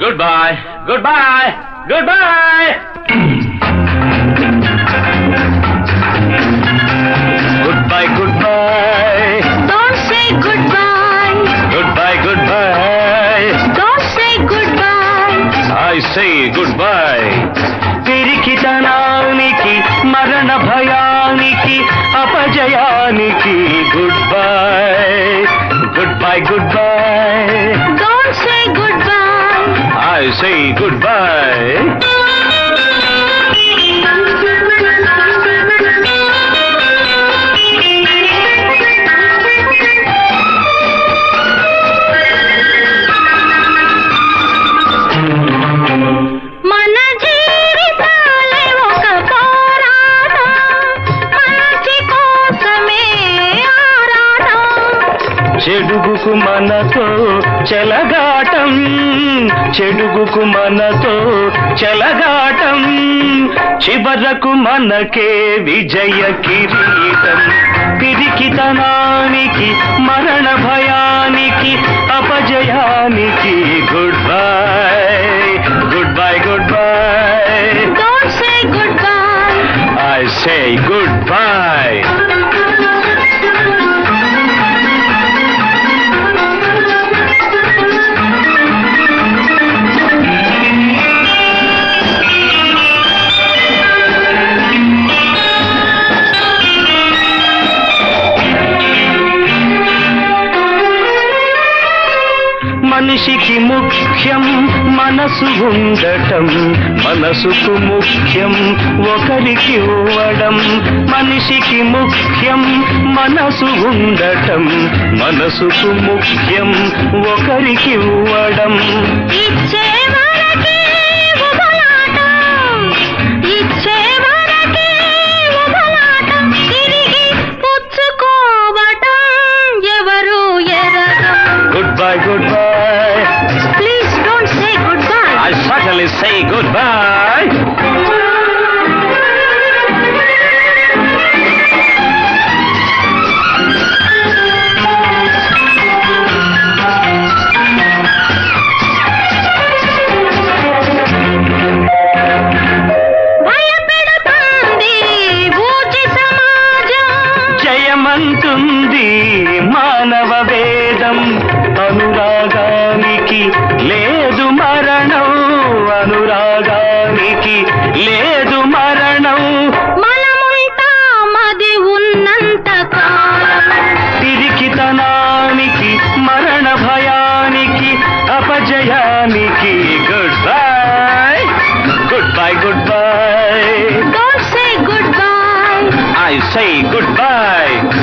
Good goodbye goodbye goodbye goodbye goodbye Don't say goodbye. Goodbye goodbye Don't say goodbye. I say goodbye పిరికితనానికి మరణ భయానికి అపజయానికి goodbye goodbye goodbye Don't say goodbye. I say goodbye మన జీవితాలే ఒక పోరాటం మంచి కోసమే ఆరాటం చెడుగుకు మనతో చెలగాటం చెడుగుకు మనతో చెలగాటం చివరకు మనకే విజయ కిరీటం పిరికితనానికి మరణ భయానికి అపజయానికి goodbye goodbye goodbye Don't say goodbye. I say goodbye మనిషికి ముఖ్యం మనసు ఉండటం మనసుకు ముఖ్యం ఒకరికి ఇవ్వడం మనిషికి ముఖ్యం మనసు ఉండటం మనసుకు ముఖ్యం ఒకరికి ఇవ్వడం ఇచ్చే వరకే ఉబలాటం ఇచ్చే వరకే ఉబలాటం తిరిగి పుచ్చుకోవటం ఎవరు ఎరగం goodbye goodbye please don't say goodbye I suddenly say goodbye భయపెడుతుంది ఊచి సమాజం జయమంటుంది మానవ వేదం అనురాగానికి లేదు మరణం అనురాగానికి లేదు మరణం మనముంటామది ఉన్నంత కాలం పిరికితనానికి మరణ భయానికి అపజయానికి goodbye goodbye goodbye don't say goodbye I say good bye